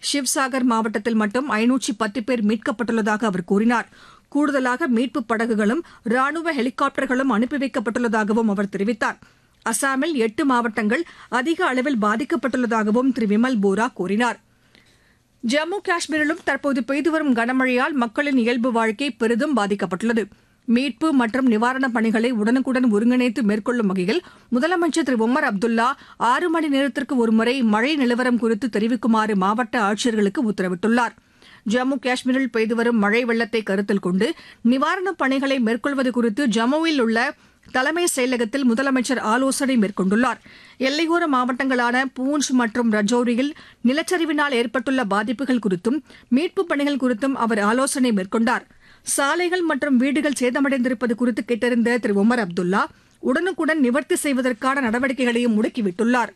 ஷிவ்சாகர் மாவட்டத்தில் மட்டும் ஐநூற்றி பத்து பேர் மீட்கப்பட்டுள்ளதாக அவர் கூறினார் கூடுதலாக மீட்புப் படகுகளும் ராணுவ ஹெலிகாப்டர்களும் அனுப்பி வைக்கப்பட்டுள்ளதாகவும் அவர் தெரிவித்தார் அசாமில் எட்டு மாவட்டங்கள் அதிக அளவில் பாதிக்கப்பட்டுள்ளதாகவும் திரு விமல் போரா கூறினார் ஜம்மு காஷ்மீரிலும் தற்போது பெய்து வரும் கனமழையால் மக்களின் இயல்பு வாழ்க்கை பெரிதும் பாதிக்கப்பட்டுள்ளது மீட்பு மற்றும் நிவாரணப் பணிகளை உடனுக்குடன் ஒருங்கிணைத்து மேற்கொள்ளும் வகையில் முதலமைச்சர் திரு உமர் அப்துல்லா ஆறு மணி நேரத்திற்கு ஒருமுறை மழை நிலவரம் குறித்து தெரிவிக்குமாறு மாவட்ட ஆட்சியர்களுக்கு உத்தரவிட்டுள்ளார் ஜம்மு காஷ்மீரில் பெய்து வரும் மழை வெள்ளத்தை கருத்தில் கொண்டு நிவாரணப் பணிகளை மேற்கொள்வது குறித்து ஜம்முவில் உள்ள தலைமை செயலகத்தில் முதலமைச்சர் ஆலோசனை மேற்கொண்டுள்ளார் எல்லையோர மாவட்டங்களான பூஞ்ச் மற்றும் ரஜோரியில் நிலச்சரிவினால் ஏற்பட்டுள்ள பாதிப்புகள் குறித்தும் மீட்புப் பணிகள் குறித்தும் அவர் ஆலோசனை மேற்கொண்டார் சாலைகள் மற்றும் வீடுகள் சேதமடைந்திருப்பது குறித்து கேட்டறிந்த திரு உமர் அப்துல்லா உடனுக்குடன் நிவர்த்தி செய்வதற்கான நடவடிக்கைகளையும் முடுக்கிவிட்டுள்ளார்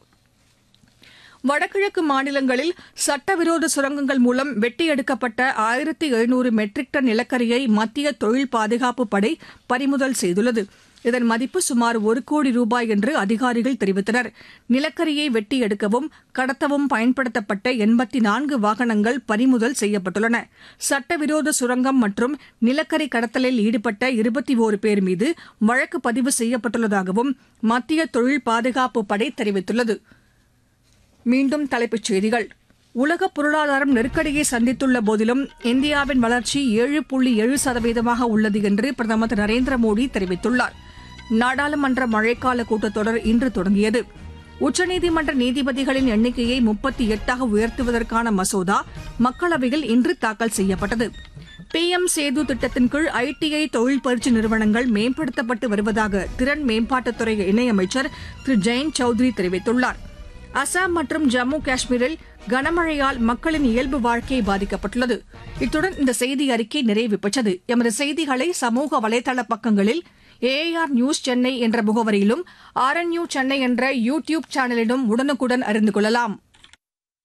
வடகிழக்கு மாநிலங்களில் சட்டவிரோத சுரங்கங்கள் மூலம் வெட்டி எடுக்கப்பட்ட ஆயிரத்தி எழுநூறு மெட்ரிக் டன் நிலக்கரியை மத்திய தொழில் பாதுகாப்பு படை பறிமுதல் செய்துள்ளது இதன் மதிப்பு சுமார் ஒரு கோடி ரூபாய் என்று அதிகாரிகள் தெரிவித்தனர் நிலக்கரியை வெட்டி எடுக்கவும் கடத்தவும் பயன்படுத்தப்பட்ட எண்பத்தி நான்கு வாகனங்கள் பறிமுதல் செய்யப்பட்டுள்ளன சட்டவிரோத சுரங்கம் மற்றும் நிலக்கரி கடத்தலில் ஈடுபட்ட இருபத்தி ஓரு பேர் மீது வழக்கு பதிவு செய்யப்பட்டுள்ளதாகவும் மத்திய தொழில் பாதுகாப்பு படை தெரிவித்துள்ளது மீண்டும் தலைப்புச் செய்திகள் உலக பொருளாதாரம் நெருக்கடியை சந்தித்துள்ள போதிலும் இந்தியாவின் வளர்ச்சி ஏழு புள்ளி ஏழு சதவீதமாக உள்ளது என்று பிரதமர் திரு நரேந்திர மோடி தெரிவித்துள்ளார் நாடாளுமன்ற மழைக்கால கூட்டத்தொடர் இன்று தொடங்கியது உச்சநீதிமன்ற நீதிபதிகளின் எண்ணிக்கையை முப்பத்தி எட்டாக உயர்த்துவதற்கான மசோதா மக்களவையில் இன்று தாக்கல் செய்யப்பட்டது பி எம் சேது திட்டத்தின் கீழ் ஐடிஐ தொழில் பயிற்சி நிறுவனங்கள் மேம்படுத்தப்பட்டு வருவதாக திறன் மேம்பாட்டுத்துறை இணையமைச்சர் திரு ஜெயந்த் சௌத்ரி தெரிவித்துள்ளார் அசாம் மற்றும் ஜம்மு காஷ்மீரில் கனமழையால் மக்களின் இயல்பு வாழ்க்கை பாதிக்கப்பட்டுள்ளது இத்துடன் இந்த செய்தி அறிக்கை நிறைவு பெற்றது எமது செய்திகளை சமூக வலைதள பக்கங்களில் ஏஆர் நியூஸ் சென்னை என்ற முகவரியிலும் ஆர்என்யூ சென்னை என்ற யூ டியூப் சேனலிலும் உடனுக்குடன் அறிந்து கொள்ளலாம்